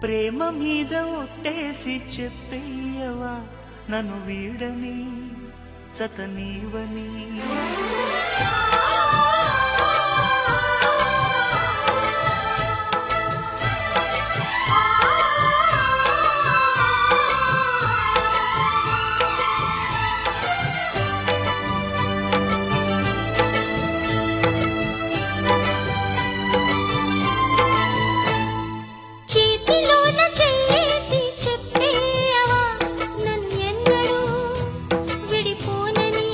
ప్రేమ మీద ఒట్టేసి చెప్పేయవా నన్ను వీడని సతనీవని చేతిలోన చెయ్యేసి చెప్పేయవా నన్ను ఎన్నడూ విడిపోనని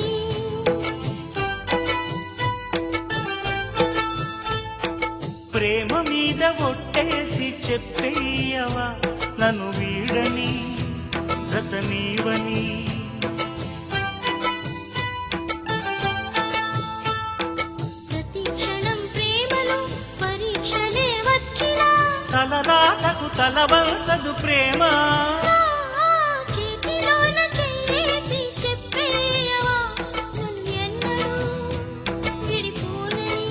ప్రేమ మీద ఒట్టేసి చెప్పేయవా నన్ను వీడని సతనీవని ప్రతి క్షణం ప్రేమలో పరీక్షలే వచ్చినా తలరాతకు తలవంచదు ప్రేమ ఆ చేతిలోన చెయ్యేసి చెప్పేయవా నన్ను ఎన్నడూ విడిపోనని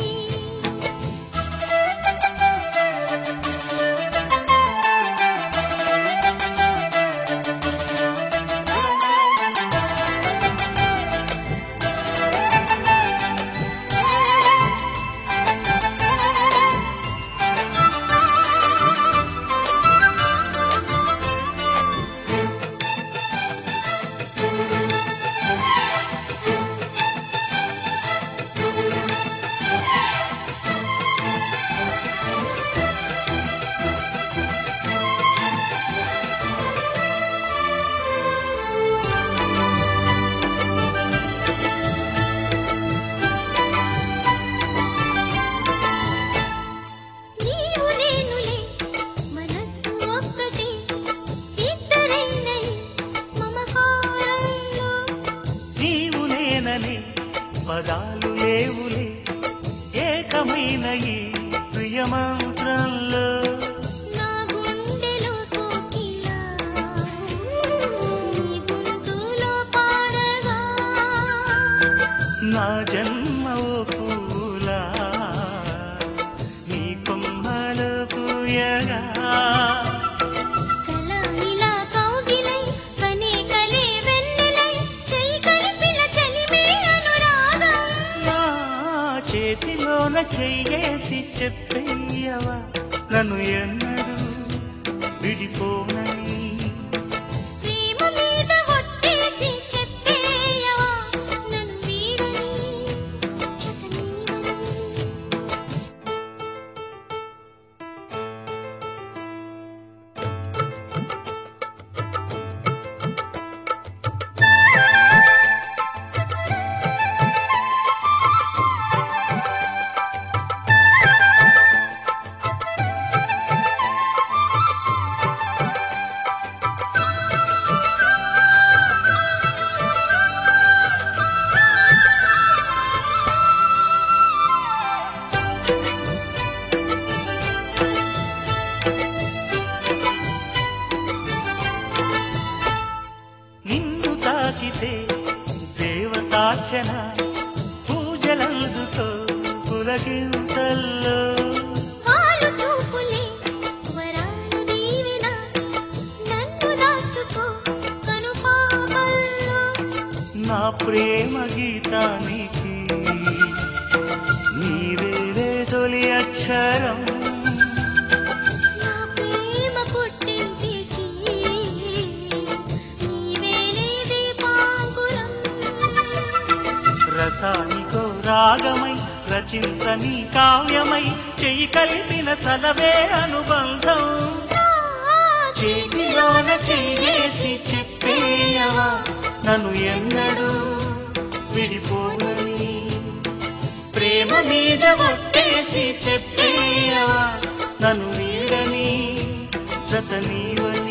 నీవు నేనులే మనస్సు ఒక్కటి ఇద్దరైనై మమకారంలో నీవు నేనని పదాలు లేవులే ఏకమైన ఈ ప్రియమంత్రంలో నా గుండెలో కోకిలా నీ గొంతులో పాడగా నా జన్మ ఓ పూలా నీ కొమ్మలో పూయగా కల ఇలా కౌగిలై కనే కలే వెన్నెలై చెయ్యి కలిపిన చలిమే అనురాగం నా చేతిలోన చెయ్యేసి చెప్పేయవా నన్ను ఎన్నడూ విడిపోనని ప్రేమ మీద ఒట్టేసి చెప్పేయవా నన్ను వీడని చకనీవని నిన్ను తాకితే దేవతార్చన పూజలందుతో పులకింతల్లో వాలు చూపులే వరాలు దీవెన నన్ను దాచుకో కనుపాపల్లో నా ప్రేమ గీతానికి నీవేరే తొలి అక్షరం నా ప్రేమ పుట్టింటికి నీవేలే దీపాంకురం రసానికో రాగమై రచించని కావ్యమై చెయ్యి కలిపిన చలవే అనుబంధం చేతిలోన చెయ్యేసి చెప్పేయవా నన్ను ఎన్నడూ విడిపోనని ప్రేమ మీద ఒట్టేసి చెప్పేయవా నన్ను వీడని జత నీవని